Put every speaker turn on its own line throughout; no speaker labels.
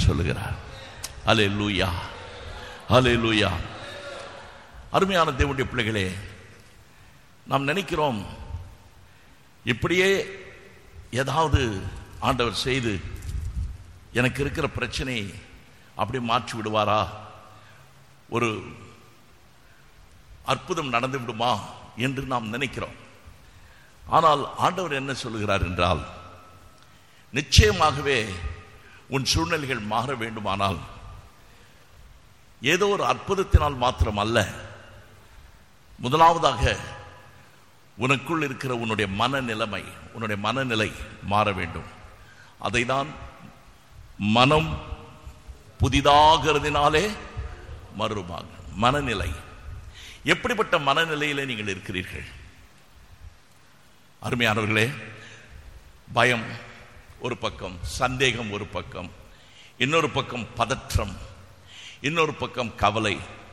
சொல்லுகிறார் அலே லூயா அலே லூயா அருமையான தேவனுடைய பிள்ளைகளே நாம் நினைக்கிறோம் இப்படியே ஏதாவது ஆண்டவர் செய்து எனக்கு இருக்கிற பிரச்சனை அப்படி மாற்றி விடுவாரா ஒரு அற்புதம் நடந்து விடுமா என்று நாம் நினைக்கிறோம் ஆனால் ஆண்டவர் என்ன சொல்லுகிறார் என்றால் நிச்சயமாகவே உன் சூழ்நிலைகள் மாற வேண்டுமானால் ஏதோ ஒரு அற்புதத்தினால் மாத்திரம் அல்ல முதலாவதாக உனக்குள் இருக்கிற உன்னுடைய மனநிலைமை உன்னுடைய மனநிலை மாற வேண்டும் அதை தான் மனம் புதிதாகிறதுனாலே மறுபாங்க மனநிலை எப்படிப்பட்ட மனநிலையில நீங்கள் இருக்கிறீர்கள் அருமையானவர்களே பயம் ஒரு பக்கம் சந்தேகம் ஒரு பக்கம் இன்னொரு பக்கம் பதற்றம் இன்னொரு பக்கம் கவலை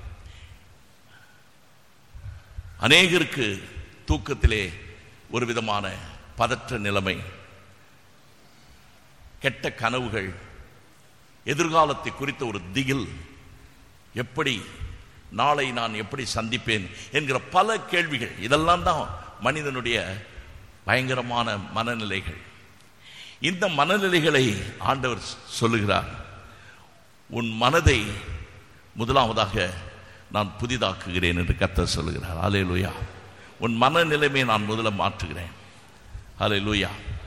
அநேகருக்கு தூக்கத்திலே ஒரு விதமான பதற்ற நிலைமை கெட்ட கனவுகள் எதிர்காலத்தை குறித்த ஒரு திகில் எப்படி நாளை நான் எப்படி சந்திப்பேன் என்கிற பல கேள்விகள் இதெல்லாம் தான் மனிதனுடைய பயங்கரமான மனநிலைகள் இந்த மனநிலைகளை ஆண்டவர் சொல்லுகிறார் உன் மனதை முதலாவதாக நான் புதிதாக்குகிறேன் என்று கர்த்தர் சொல்லுகிறார் அலே லூயா உன் மனநிலைமை நான் முதல்ல மாற்றுகிறேன் அலே லூயா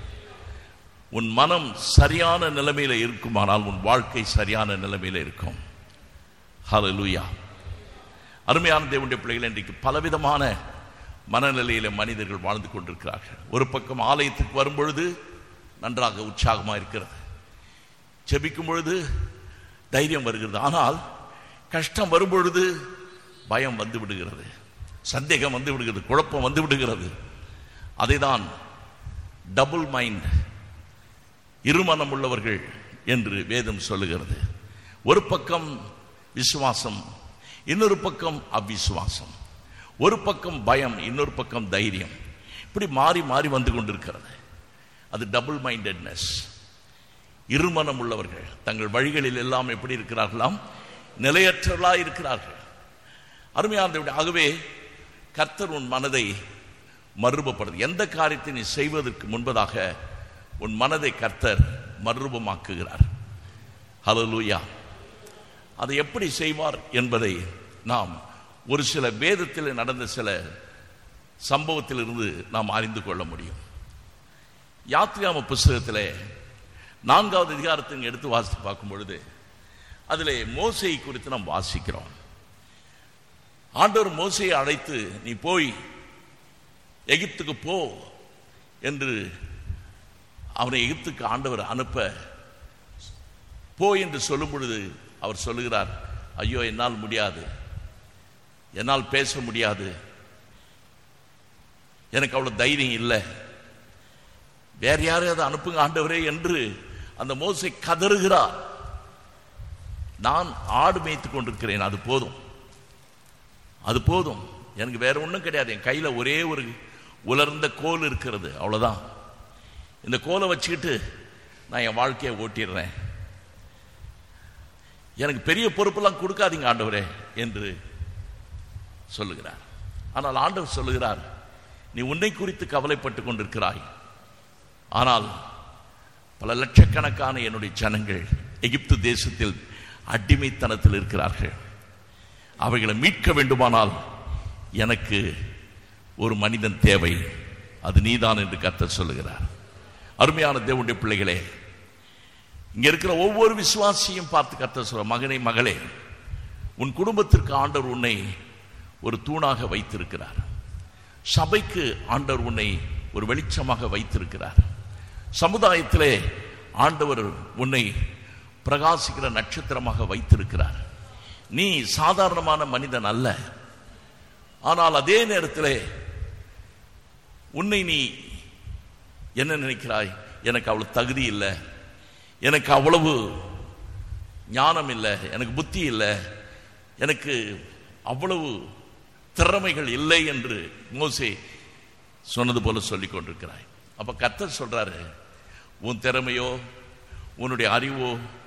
உன் மனம் சரியான நிலைமையில இருக்குமானால் உன் வாழ்க்கை சரியான நிலைமையில இருக்கும் ஹலோ லூயா அருமையான தேவனுடைய பிள்ளைகள் இன்றைக்கு பலவிதமான மனநிலையில மனிதர்கள் வாழ்ந்து கொண்டிருக்கிறார்கள் ஒரு பக்கம் ஆலயத்துக்கு வரும்பொழுது நன்றாக உற்சாகமாக இருக்கிறது செபிக்கும் பொழுது தைரியம் வருகிறது ஆனால் கஷ்டம் வரும்பொழுது பயம் வந்து விடுகிறது சந்தேகம் வந்து விடுகிறது குழப்பம் வந்து விடுகிறது அதை தான் டபுள் மைண்ட் இருமனம் உள்ளவர்கள் என்று வேதம் சொல்லுகிறது ஒரு பக்கம் விசுவாசம் இன்னொரு பக்கம் அவ்விசுவாசம் ஒரு பக்கம் பயம் இன்னொரு பக்கம் தைரியம் இப்படி மாறி மாறி வந்து கொண்டிருக்கிறது அது டபுள் மைண்டட்னஸ் இருமனம் உள்ளவர்கள் தங்கள் வழிகளில் எல்லாம் எப்படி இருக்கிறார்களாம் நிலையற்றவர்களாக இருக்கிறார்கள் அருமையான ஆகவே கர்த்தர் உன் மனதை மறுரூபப்படுது எந்த காரியத்தை நீ செய்வதற்கு முன்பதாக உன் மனதை கர்த்தர் மறுரூபமாக்குகிறார் ஹலலூயா அதை எப்படி செய்வார் என்பதை நாம் ஒரு சில வேதத்தில் நடந்த சில சம்பவத்திலிருந்து நாம் அறிந்து கொள்ள முடியும் யாத்ரியாம புஸ்தகத்தில் நான்காவது அதிகாரத்தை எடுத்து வாசித்து பார்க்கும் பொழுது அதில் மோசை குறித்து நாம் வாசிக்கிறோம் ஆண்டவர் மோசையை அழைத்து நீ போய் எகிப்துக்கு போ என்று அவனை எகிப்துக்கு ஆண்டவர் அனுப்ப போ என்று சொல்லும் பொழுது அவர் சொல்லுகிறார் ஐயோ என்னால் முடியாது என்னால் பேச முடியாது எனக்கு அவ்வளவு தைரியம் இல்லை வேற யாரையாவது அனுப்புங்க ஆண்டவரே என்று அந்த மோசை கதறுகிறார் நான் ஆடு மேய்த்து கொண்டிருக்கிறேன் அது போதும் அது போதும் எனக்கு வேற ஒன்றும் கிடையாது என் கையில ஒரே ஒரு உலர்ந்த கோல் இருக்கிறது அவ்வளவுதான் இந்த கோலை வச்சுக்கிட்டு நான் என் வாழ்க்கையை ஓட்டிடுறேன் எனக்கு பெரிய பொறுப்பெல்லாம் கொடுக்காதீங்க ஆண்டவரே என்று சொல்லுகிறார் ஆனால் ஆண்டவர் சொல்லுகிறார் நீ உன்னை குறித்து கவலைப்பட்டு கொண்டிருக்கிறாய் ஆனால் பல லட்சக்கணக்கான என்னுடைய ஜனங்கள் எகிப்து தேசத்தில் அடிமைத்தனத்தில் இருக்கிறார்கள் அவைகளை மீட்க வேண்டுமானால் எனக்கு ஒரு மனிதன் தேவை அது நீதான் என்று கர்த்தர் சொல்லுகிறார் அருமையான தேவனுடைய பிள்ளைகளே இங்க இருக்கிற ஒவ்வொரு விசுவாசியும் பார்த்து கர்த்தர் சொல்ற மகனே மகளே உன் குடும்பத்திற்கு ஆண்டவர் உன்னை ஒரு தூணாக வைத்திருக்கிறார் சபைக்கு ஆண்டவர் உன்னை ஒரு வெளிச்சமாக வைத்திருக்கிறார் சமுதாயத்திலே ஆண்டவர் உன்னை பிரகாசிக்கிற நட்சத்திரமாக வைத்திருக்கிறார் நீ சாதாரணமான மனிதன் அல்ல ஆனால் அதே நேரத்தில் உன்னை நீ என்ன நினைக்கிறாய் எனக்கு அவ்வளவு தகுதி இல்லை எனக்கு அவ்வளவு ஞானம் இல்லை எனக்கு புத்தி இல்லை எனக்கு அவ்வளவு திறமைகள் இல்லை என்று மோசே சொன்னது போல சொல்லிக் கொண்டிருக்கிறாய் அப்ப கர்த்தர் சொல்றாரு உன் திறமையோ உன்னுடைய அறிவோ